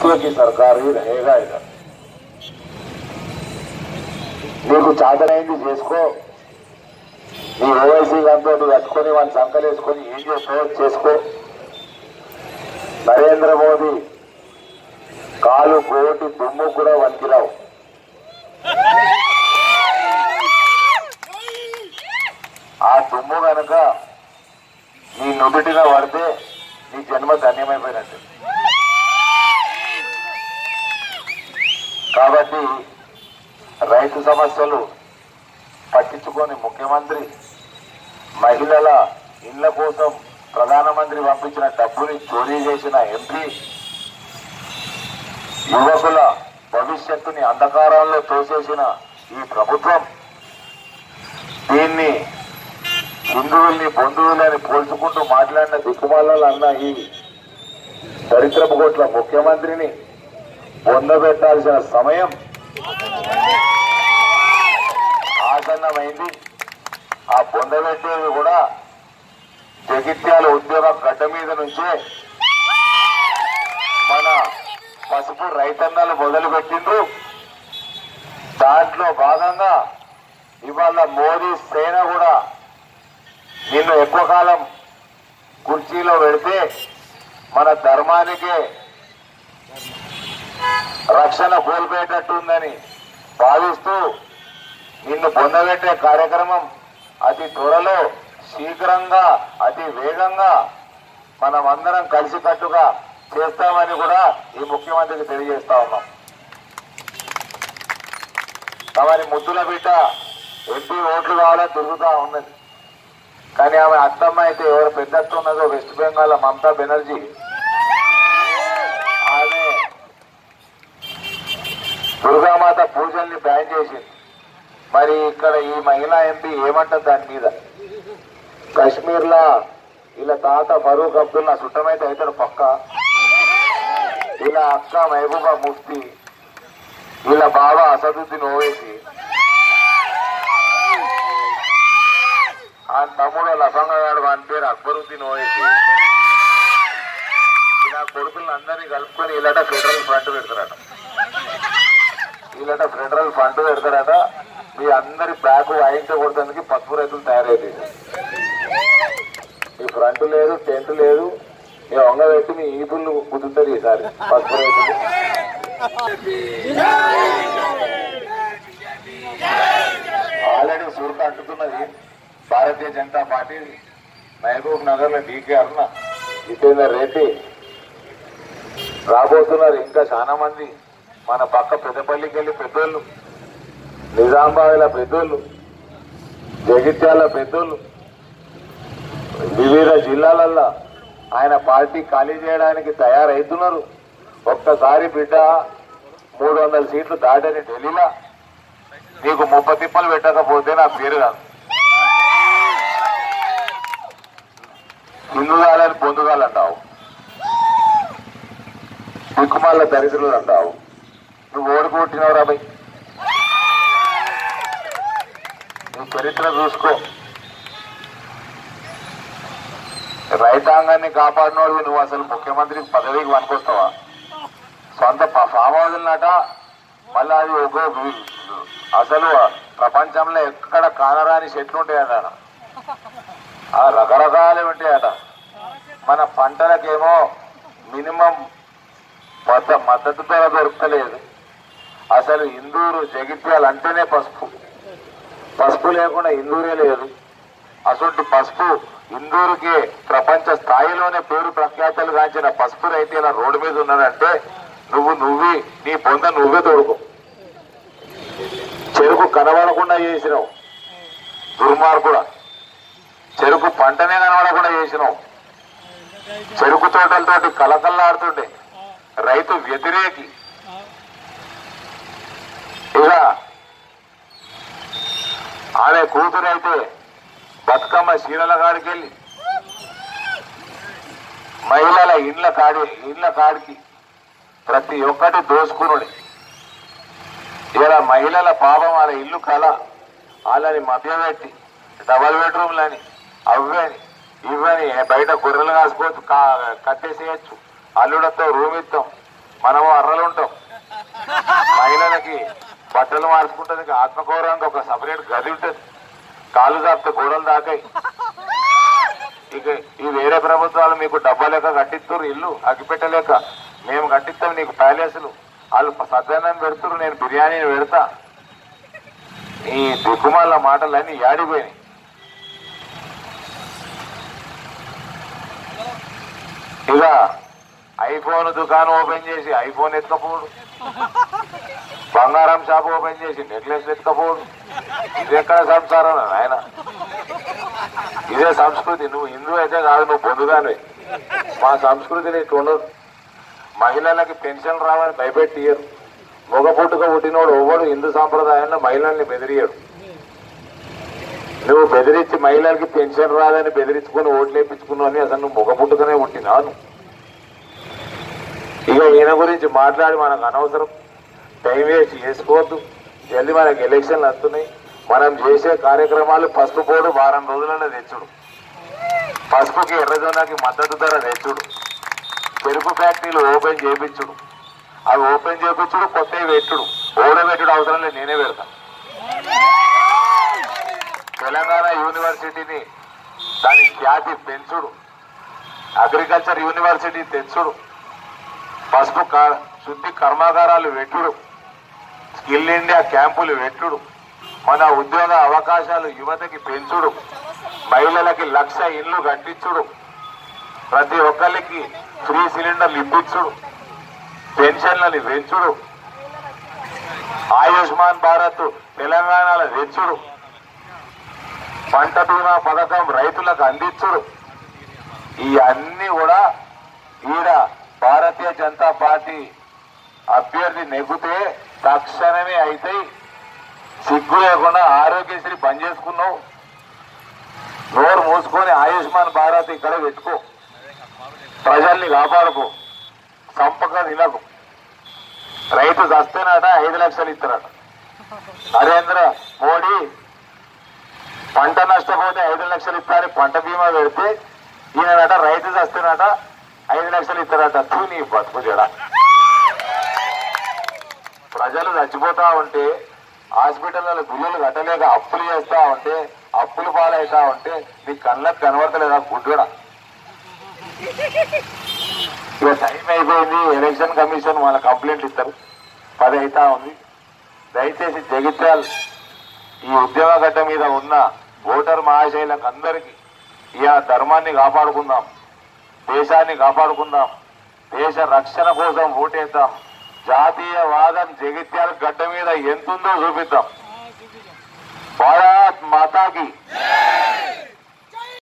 विश्व की सरकार ही रहेगा इधर నీకు చాదనైంది చేసుకో నీ ఓవైసీ గంతో కట్టుకొని వాడిని సంకలేసుకొని ఏం చేస్తావో చేసుకో నరేంద్ర మోదీ కాలు కోటి దుమ్ము కూడా వణికిరావు ఆ దుమ్ము కనుక నీ నుదుటిగా పడితే నీ జన్మ ధన్యమైపోయినట్టు కాబట్టి రైతు సమస్యలు పట్టించుకొని ముఖ్యమంత్రి మహిళల ఇళ్ల కోసం ప్రధానమంత్రి పంపించిన డబ్బుని చోరీ చేసిన ఎంపీ యువకుల భవిష్యత్తుని అంధకారంలో తోసేసిన ఈ ప్రభుత్వం దీన్ని హిందువుల్ని బంధువులని పోల్చుకుంటూ మాట్లాడిన దిక్కుమాలలో అన్న ఈ దరిద్రపు కోట్ల ముఖ్యమంత్రిని పొందబెట్టాల్సిన సమయం ఆసన్నమైంది ఆ పొందబెట్టేది కూడా జగిత్యాల ఉద్యోగ గడ్డ మీద నుంచే మన పసుపు రైతన్నలు మొదలు పెట్టిండ్రు దాంట్లో భాగంగా ఇవాళ మోదీ సేన కూడా నిన్ను ఎక్కువ కాలం కుర్చీలో పెడితే మన ధర్మానికే రక్షణ కోల్పోయేటట్టుందని భావిస్తూ నిన్ను పొందబెట్టే కార్యక్రమం అతి త్వరలో శీఘ్రంగా అతి వేగంగా మనం అందరం కలిసికట్టుగా చేస్తామని కూడా ఈ ముఖ్యమంత్రికి తెలియజేస్తా ఉన్నాం తమని ముద్దుల బిడ్డ ఎంపీ ఓట్లు కావాలని తిరుగుతా ఉన్నది కానీ ఆమె అత్తమ్మ అయితే ఎవరు పెద్దత్త ఉన్నదో వెస్ట్ బెంగాల్ మమతా బెనర్జీ ఆమె దుర్గామాత పూజల్ని బ్యాన్ చేసింది మరి ఇక్కడ ఈ మహిళా ఎంపీ ఏమంటారు దాని మీద కశ్మీర్ లా ఇలా తాత ఫరూక్ అబ్దుల్లా సుట్టమైతే అవుతాడు పక్క ఇలా అక్క మహబూబా ముఫ్తీ ఇలా బాబా అసదుద్దీన్ ఓవేసి ఆ తమ్ముడు లఫంగాడు వాని పేరు అక్బరుద్దీన్ ఓవేసి ఇలా కొడుకులను అందరినీ కలుపుకొని ఇలాట ఫెడరల్ ఫ్రంట్ పెడతారట ఇలాట ఫెడరల్ ఫ్రంట్ పెడతారట మీ అందరి బ్యాక్ వాయించకూడదానికి పసుపు రైతులు తయారైంది మీ ఫ్రంట్ లేదు టెంట్ లేదు మీ వంగ పెట్టి మీ ఈదులు కుదురుతారు ఈసారి పసుపు రైతులు ఆల్రెడీ సురత అంటున్నది భారతీయ జనతా పార్టీ మహబూబ్ నగర్ లో డీకే అరుణ జితేందర్ రెడ్డి రాబోతున్నారు ఇంకా చాలా మంది మన పక్క పెద్దపల్లికి వెళ్ళి పెద్దోళ్ళు నిజామాబాద్ల పెద్దోళ్ళు జగిత్యాల పెద్దోళ్ళు వివిధ జిల్లాలల్లో ఆయన పార్టీ ఖాళీ చేయడానికి తయారైతున్నారు ఒక్కసారి బిడ్డ మూడు వందల సీట్లు దాటని ఢిల్లీలో నీకు ముప్ప తిప్పలు పెట్టకపోతే నా పేరు కాదు హిందుగాలని పొందుగాలంటావు దిక్కుమాల దరిద్రులు అంటావు నువ్వు ఓడిపోట్టినావు రాబోయ్ నీ చరిత్ర చూసుకో రైతాంగాన్ని కాపాడినోడు నువ్వు అసలు ముఖ్యమంత్రి పదవికి పనికొస్తావా సొంత ప- ఫామ్ హౌజులనట మళ్ళీ అది ఒక వి- అసలు ప్రపంచంలో ఎక్కడ కానరాని చెట్లు ఉంటాయట ఆ రకరకాలు ఉంటాయట మన పంటలకేమో మినిమం మద్ద మద్దతు ధర దొరకలేదు అసలు ఇందూరు జగిత్యాల అంటేనే పసుపు పసుపు లేకుండా ఇందూరే లేదు అసలు పసుపు ఇందూరుకి ప్రపంచ స్థాయిలోనే పేరు ప్రఖ్యాతలు గాంచిన పసుపు రైతు ఇలా రోడ్డు మీద ఉన్నాడంటే నువ్వు నువ్వి నీ పొంద నువ్వే తోడుకో చెరుకు కనబడకుండా చేసినావు దుర్మార్గుడా చెరుకు పంటనే కనబడకుండా చేసినావు చెరుకు తోటలతోటి కలకల్లాడుతుండే రైతు వ్యతిరేకి ఇక ఆమె కూతురైతే బతుకమ్మ చీరల కాడికి వెళ్ళి మహిళల ఇండ్ల కాడి ఇండ్ల కాడికి ప్రతి ఒక్కటి దోసుకునుడి ఇలా మహిళల పాపం వాళ్ళ ఇల్లు కల వాళ్ళని మభ్యపెట్టి డబల్ బెడ్రూమ్లని అవ్వని ఇవ్వని బయట గొర్రెలు కాసుకోవచ్చు కా- కట్టేసేయచ్చు అల్లుడతో రూమ్ ఇస్తాం మనము ఆ బట్టలు మార్చుకుంటుంది ఆత్మగౌరవానికి ఒక సపరేట్ గది ఉంటుంది కాళ్ళు దాపితే గోడలు దాకాయి ఇక ఈ వేరే ప్రభుత్వాలు మీకు డబ్బా లెక్క కట్టిస్తున్నారు ఇల్లు అగ్గిపెట్టలేక మేము కట్టిస్తాం నీకు ప్యాలెస్లు వాళ్ళు సత్యాన్ని పెడుతున్నారు నేను బిర్యానీని పెడతా ఈ దిక్కుమాల మాటలన్నీ యాడిపోయినాయి ఇక ఐఫోన్ దుకాణం ఓపెన్ చేసి ఐఫోన్ ఎత్తుకపోడు బంగారం షాప్ ఓపెన్ చేసి నెక్లెస్ ఎత్తుకపోడు ఇది ఎక్కడ సంసారం ఆయన ఇదే సంస్కృతి నువ్వు హిందూ అయితే కాదు నువ్వు పొందుగానే మా సంస్కృతిని ఇట్లా ఉండదు మహిళలకి పెన్షన్ రావని భయపెట్టియరు మగ పుట్టుక పుట్టినోడు ఎవడు హిందూ సాంప్రదాయంలో మహిళల్ని బెదిరియడు నువ్వు బెదిరించి మహిళలకి పెన్షన్ రాదని బెదిరించుకొని ఓట్లు వేయించుకున్నావు అని అసలు నువ్వు మగ పుట్టుకనే పుట్టినావు ఇక ఈయన గురించి మాట్లాడి మనకు అనవసరం టైం వేస్ట్ చేసుకోవద్దు జల్ది మనకి ఎలక్షన్లు వస్తున్నాయి మనం చేసే కార్యక్రమాలు పసుపు పోడు వారం రోజులలో తెచ్చుడు పసుపుకి ఎర్రజొన్నకి మద్దతు ధర తెచ్చుడు చెరుకు ఫ్యాక్టరీలు ఓపెన్ చేయించుడు అవి ఓపెన్ చేయించుడు కొత్తవి పెట్టుడు ఓడబెట్టుడు అవసరం లేదు నేనే పెడతా తెలంగాణ యూనివర్సిటీని దాని ఖ్యాతి పెంచుడు అగ్రికల్చర్ యూనివర్సిటీ తెచ్చుడు పసుపు కా- శుద్ధి కర్మాగారాలు పెట్టుడు స్కిల్ ఇండియా క్యాంపులు పెట్టుడు మన ఉద్యోగ అవకాశాలు యువతకి పెంచుడు మహిళలకి లక్ష ఇల్లు కట్టించుడు ప్రతి ఒక్కరికి ఫ్రీ సిలిండర్లు ఇప్పించుడు పెన్షన్లని పెంచుడు ఆయుష్మాన్ భారత్ తెలంగాణలో తెచ్చుడు పంట బీమా పథకం రైతులకు అందించుడు ఈ అన్ని కూడా ఈడ భారతీయ జనతా పార్టీ అభ్యర్థి నెగ్గితే తక్షణమే అవుతాయి సిగ్గు లేకుండా ఆరోగ్యశ్రీ బంద్ చేసుకున్నావు నోరు మూసుకొని ఆయుష్మాన్ భారత్ ఇక్కడ పెట్టుకో ప్రజల్ని కాపాడుకో సంపక తినకు రైతు చస్తేనట ఐదు లక్షలు ఇస్తారట నరేంద్ర మోడీ పంట నష్టపోతే ఐదు లక్షలు ఇస్తారని పంట బీమా పెడితే ఈయనట రైతు చస్తేనట ఐదు లక్షలు ఇస్తారట తూ నీ బతుకు జడ ప్రజలు చచ్చిపోతా ఉంటే హాస్పిటల్లో బిల్లులు కట్టలేక అప్పులు చేస్తా ఉంటే అప్పులు పాలవుతా ఉంటే నీ కళ్ళకు కనబడతలేదా గుడ్డుడా ఇక టైం అయిపోయింది ఎలక్షన్ కమిషన్ వాళ్ళ కంప్లైంట్ ఇస్తారు పది అవుతా ఉంది దయచేసి జగిత్యాల్ ఈ ఉద్యమ గడ్డ మీద ఉన్న ఓటర్ మహాశైలకు అందరికీ ఇక ధర్మాన్ని కాపాడుకుందాం దేశాన్ని కాపాడుకుందాం దేశ రక్షణ కోసం ఓటేద్దాం జాతీయవాదం జగిత్యాల గడ్డ మీద ఎంతుందో చూపిద్దాం భారత్ మాతాకి